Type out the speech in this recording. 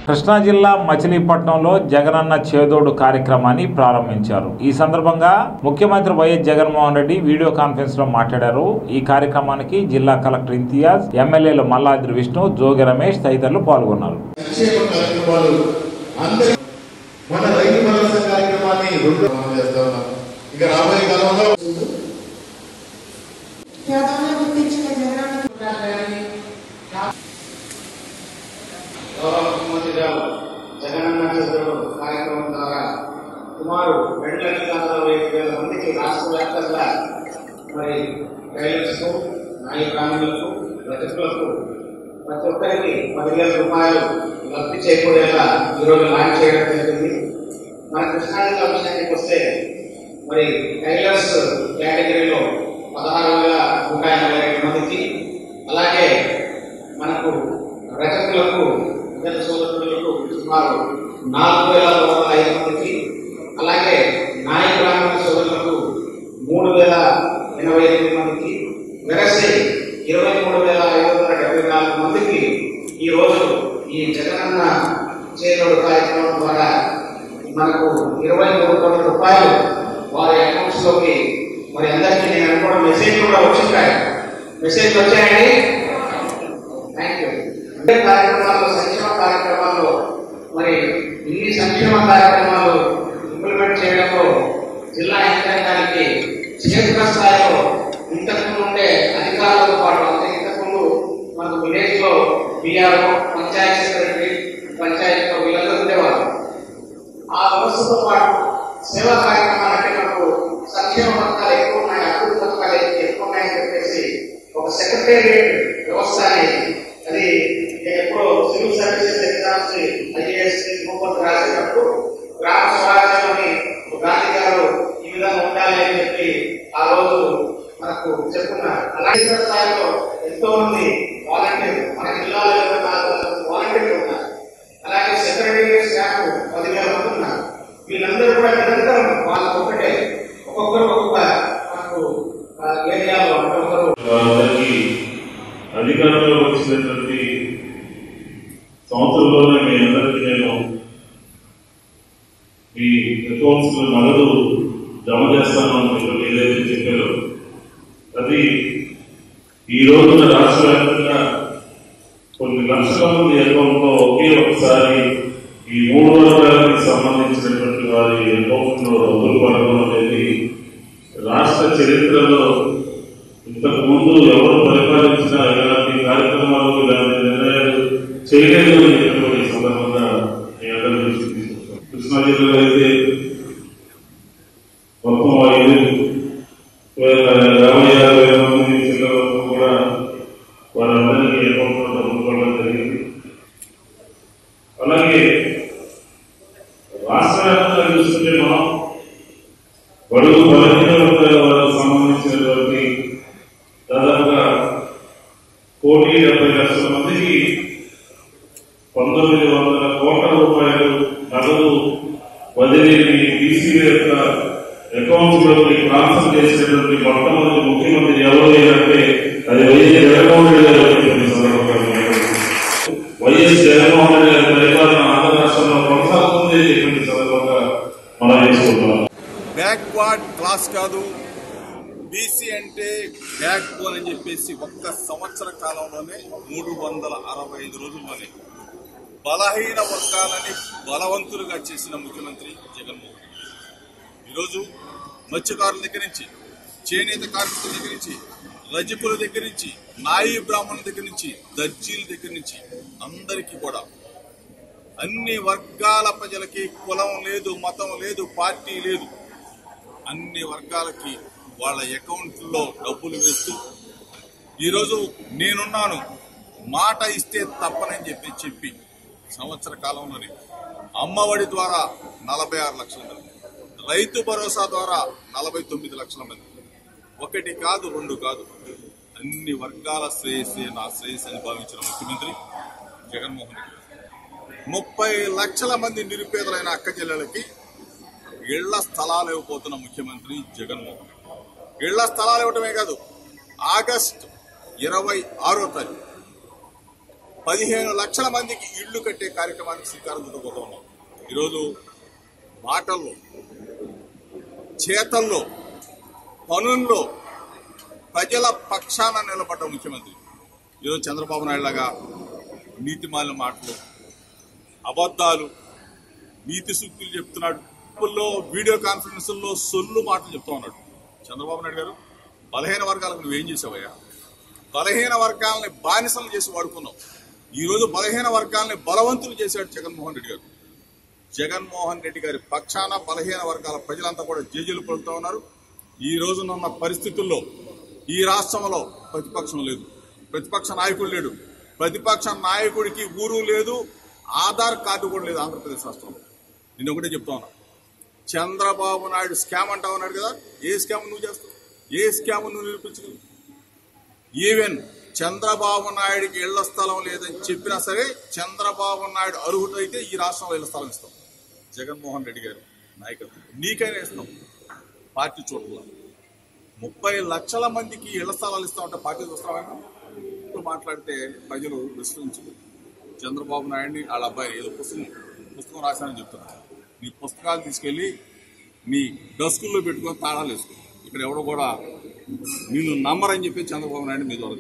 కృష్ణా జిల్లా మచిలీపట్నంలో జగనన్న చేదోడు కార్యక్రమాన్ని ప్రారంభించారు ఈ సందర్భంగా ముఖ్యమంత్రి YS Jaganmohan Reddy video conference లో మాట్లాడారు ఈ కార్యక్రమానికి జిల్లా కలెక్టర్ ఇంతియాజ్ ఎమ్మెల్యేలు మల్లాద్రి విష్ణు జోగి రమేష్ తదితరులు పాల్గొన్నారు సంక్షేమ కార్యక్రమాలు అందరి మన రైతు భరోసా కార్యక్రమాన్ని రెండు అమలు చేస్తా ఉన్నాం ఇక రాబోయే కాలంలో పేదలను గుర్తించిన జగనన్న గౌరవ ముఖ్యమంత్రి గారు జగనన్న చంద్రుడు కార్యక్రమం ద్వారా సుమారు రెండు లక్షల అరవై ఐదు వేల మందికి రాష్ట్ర వ్యాప్తంగా మరి రైల్వేస్కు నాయ గ్రామీణులకు రజకులకు ప్రతి ఒక్కరికి పదివేల రూపాయలు లబ్ధి చేకూరేలా ఈరోజు లాంచ్ చేయడం జరిగింది మన కృష్ణా జిల్లా విషయానికి వస్తే మరి టైలర్స్ కేటగిరీలో పదహారు వేల నూట ఎనభై రెండు మందికి అలాగే మనకు రచకులకు ఇతర సోదరులకు సుమారు నాలుగు వేల వందల ఐదు మందికి అలాగే నాయ గ్రామీణ సోదరులకు మూడు వేల ఎనభై ఎనిమిది మందికి వెరసి ఇరవై మూడు వేల ఐదు వందల డెబ్బై నాలుగు మందికి ఈ రోజు ఈ జగనన్న చేదోడు కార్యక్రమం ద్వారా మనకు ఇరవై మూడు కోట్ల రూపాయలు వారి అకౌంట్స్ లోకి మరి అందరికీ నేను అనుకోవడం మెసేజ్ కూడా వచ్చింటాయి మెసేజ్ వచ్చాయండి థ్యాంక్ యూ అంటే కార్యక్రమాల్లో సంక్షేమ కార్యక్రమాల్లో మరి ఇన్ని సంక్షేమ కార్యక్రమాలు ఇంప్లిమెంట్ చేయడంలో జిల్లా యంత్రాంగానికి క్షేత్ర స్థాయిలో ఇంతకుముందు ఉండే అధికారులతో పాటు అంటే ఇంతకుముందు మనకు విలేజ్ లో బీఆర్ఓ పంచాయతీ సెక్రటరీ పంచాయతీలో వీళ్ళందరూ ఉండేవారు ఆ వ్యవస్థతో పాటు సేవా కార్యక్రమాలు అంటే మనకు సంక్షేమ పథకాలు ఎక్కువ ఉన్నాయి అభివృద్ధి పథకాలు ఎక్కువ ఉన్నాయని చెప్పేసి ఒక సెక్రటేరియట్ వ్యవస్థ అనేది అది నేను ఎప్పుడో సివిల్ సర్వీసెస్ ఎగ్జామ్స్ ఐఏఎస్ రూపొంది రాసేటప్పుడు గ్రామ స్వరాజ్యంలోని గాంధీ గారు ఈ విధంగా ఉండాలి అని చెప్పి ఆ రోజు మనకు చెప్పుకున్నారు అలాగే ఇతర స్థాయిలో ఎంతో మంది వాలంటీర్లు మన జిల్లాలో ఇరవై నాలుగు వందల వాలంటీర్లు ఉన్నారు అలాగే సెక్రటేరియట్ స్టాఫ్ పదివేల మంది ఉన్నారు వీళ్ళందరూ కూడా నిరంతరం వాళ్ళకు ఒకటే ఒక్కొక్కరు ఒక్కొక్క మనకు ఆ, ఏరియాలో అంటే ఒకరు వారందరికీ అధికారంలో వచ్చినటువంటి సంవత్సరంలోనే మీ అందరికీ నేను మీ అకౌంట్స్ లో నగదు జమ చేస్తాను అని మీకు ఏదైతే చెప్పారో అది ఈ రోజున రాష్ట్ర వ్యాప్తంగా కొన్ని లక్షల మంది అకౌంట్ లో ఒకే ఒకసారి ఈ మూడు వర్గాలకు సంబంధించినటువంటి వారి అకౌంట్ లో డబ్బులు పడడం అనేది రాష్ట్ర చరిత్రలో ఇంతకు ముందు ఎవరు పరిపాలించినా ఇలాంటి కార్యక్రమాలు ఇలాంటి నిర్ణయాలు చేయలేదు అని చెప్పినటువంటి ఈ సందర్భంగా మీ అందరి దృష్టికి తీసుకొస్తాను. కృష్ణా జిల్లాలో అయితే మొత్తం ఐదు వేల యాభై ఆరు వేల మంది జిల్లాలకు కూడా వారందరికీ అకౌంట్లో డబ్బులు పడడం జరిగింది అలాగే రాష్ట్ర వ్యాప్తంగా చూస్తుంటే మనం బడుగు బలహీన వర్గాల వారికి సంబంధించినటువంటి దాదాపుగా కోటి డెబ్బై లక్షల మందికి పంతొమ్మిది వందల కోట్ల రూపాయలు నగదు బదిలీని బీసీ యొక్క అకౌంట్స్ లోకి ట్రాన్స్ఫర్ చేసినటువంటి మొట్టమొదటి ముఖ్యమంత్రి ఎవరు అంటే అది వైఎస్ జగన్మోహన్ రెడ్డి గారు అని చెప్పి సందర్భంగా వైఎస్ జగన్మోహన్ రెడ్డి గారి పరిపాలన ఆంధ్ర రాష్ట్రంలో కొనసాగుతుంది అని చెప్పి సందర్భంగా మనం చేసుకుంటున్నాం బ్యాక్వర్డ్ క్లాస్ కాదు బీసీ అంటే బ్యాక్ బోన్ అని చెప్పేసి ఒక్క సంవత్సర కాలంలోనే మూడు వందల అరవై ఐదు రోజుల్లోనే బలహీన వర్గాలని బలవంతులుగా చేసిన ముఖ్యమంత్రి జగన్మోహన్ రెడ్డి ఈరోజు మత్స్యకారుల దగ్గర నుంచి చేనేత కార్మికుల దగ్గర నుంచి రజకుల దగ్గర నుంచి నాయి బ్రాహ్మణుల దగ్గర నుంచి దర్జీల దగ్గర నుంచి అందరికీ కూడా అన్ని వర్గాల ప్రజలకి కులం లేదు మతం లేదు పార్టీ లేదు అన్ని వర్గాలకి వాళ్ళ అకౌంట్లో డబ్బులు వేస్తూ ఈరోజు నేనున్నాను మాట ఇస్తే తప్పనని చెప్పి చెప్పి సంవత్సర కాలంలోనే అమ్మఒడి ద్వారా నలభై ఆరు లక్షల మంది రైతు భరోసా ద్వారా నలభై తొమ్మిది లక్షల మంది ఒకటి కాదు రెండు కాదు అన్ని వర్గాల శ్రేయస్సే నా శ్రేయస్ అని భావించిన ముఖ్యమంత్రి జగన్మోహన్ రెడ్డి ముప్పై లక్షల మంది నిరుపేదలైన అక్క చెల్లెలకి ఇళ్ల స్థలాలు ఇవ్వబోతున్న ముఖ్యమంత్రి జగన్మోహన్ రెడ్డి ఇళ్ల స్థలాలు ఇవ్వటమే కాదు ఆగస్ట్ ఇరవై ఆరో తారీఖు పదిహేను లక్షల మందికి ఇళ్లు కట్టే కార్యక్రమానికి శ్రీకారం చుట్టబోతా ఉన్నాం ఈరోజు మాటల్లో చేతల్లో పనుల్లో ప్రజల పక్షాన నిలబడ్డ ముఖ్యమంత్రి ఈరోజు చంద్రబాబు నాయుడు లాగా నీతిమాలిన మాటలు అబద్ధాలు నీతి సూక్తులు చెప్తున్నాడు లో వీడియో కాన్ఫరెన్సుల్లో సొల్లు మాటలు చెప్తా ఉన్నాడు చంద్రబాబు నాయుడు గారు బలహీన వర్గాలకు నువ్వేం చేసావయ్యా బలహీన వర్గాలని బానిసలు చేసి వాడుకున్నావు ఈ రోజు బలహీన వర్గాలని బలవంతులు చేశాడు జగన్మోహన్ రెడ్డి గారు జగన్మోహన్ రెడ్డి గారి పక్షాన బలహీన వర్గాల ప్రజలంతా కూడా జేజీలు పడుతూ ఉన్నారు ఈ రోజునున్న పరిస్థితుల్లో ఈ రాష్ట్రంలో ప్రతిపక్షం లేదు ప్రతిపక్ష నాయకుడు లేడు ప్రతిపక్ష నాయకుడికి ఊరు లేదు ఆధార్ కార్డు కూడా లేదు ఆంధ్రప్రదేశ్ రాష్ట్రంలో నేను ఒకటే చెప్తా ఉన్నా చంద్రబాబు నాయుడు స్కామ్ అంటా ఉన్నాడు కదా ఏ స్కామ్ నువ్వు చేస్తావు ఏ స్కామ్ నువ్వు నిరూపించగలవు ఈవెన్ చంద్రబాబు నాయుడికి ఇళ్ల స్థలం లేదని చెప్పినా సరే చంద్రబాబు నాయుడు అర్హుడైతే ఈ రాష్ట్రంలో ఇళ్ల స్థలం ఇస్తాం జగన్మోహన్ రెడ్డి గారు నాయకత్వం నీకైనా ఇస్తాం పార్టీ చోట్ల ముప్పై లక్షల మందికి ఇళ్ల స్థలాలు ఇస్తామంటే పార్టీ చూస్తామేమో ఇప్పుడు మాట్లాడితే ప్రజలు విశ్వసించు చంద్రబాబు నాయుడిని వాళ్ళ అబ్బాయి ఏదో పుస్తకం పుస్తకం రాశానని చెప్తున్నారు నీ పుస్తకాలు తీసుకెళ్లి నీ డస్కుల్లో పెట్టుకొని తాళాలు వేసుకో ఇక్కడ ఎవడో కూడా నిన్ను నమ్మరని చెప్పి చంద్రబాబు నాయుడు మీద